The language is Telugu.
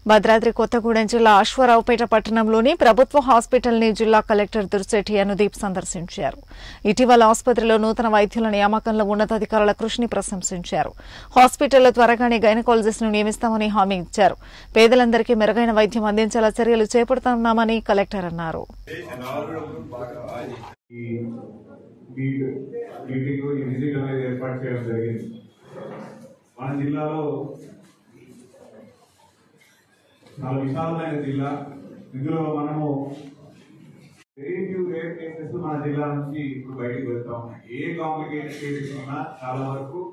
భద్రాద్రి కొత్తగూడెం జిల్లా అశ్వారావుపేట పట్టణంలోని ప్రభుత్వ హాస్పిటల్ ని జిల్లా కలెక్టర్ దుర్శెట్టి అనుదీప్ సందర్శించారు ఇటీవల ఆసుపత్రిలో నూతన వైద్యుల నియామకంలో ఉన్నతాధికారుల కృషిని ప్రశంసించారు హాస్పిటల్లో త్వరగానే గైనకాలజిస్ట్ ను నియమిస్తామని హామీ ఇచ్చారు పేదలందరికీ మెరుగైన వైద్యం అందించేలా చర్యలు చేపడుతున్నామని కలెక్టర్ అన్నారు ఈ మీట్ మీటింగ్ ఈ విజిట్ అనేది ఏర్పాటు చేయడం జరిగింది మన జిల్లాలో చాలా విశాలమైన జిల్లా ఇందులో మనము వెరీ ఫ్యూ రేర్ కేసెస్ మన జిల్లా నుంచి ఇప్పుడు బయటకు వెళ్తా ఉన్నాయి ఏ కాంప్లికేటెడ్ కేసెస్ ఉన్నా చాలా వరకు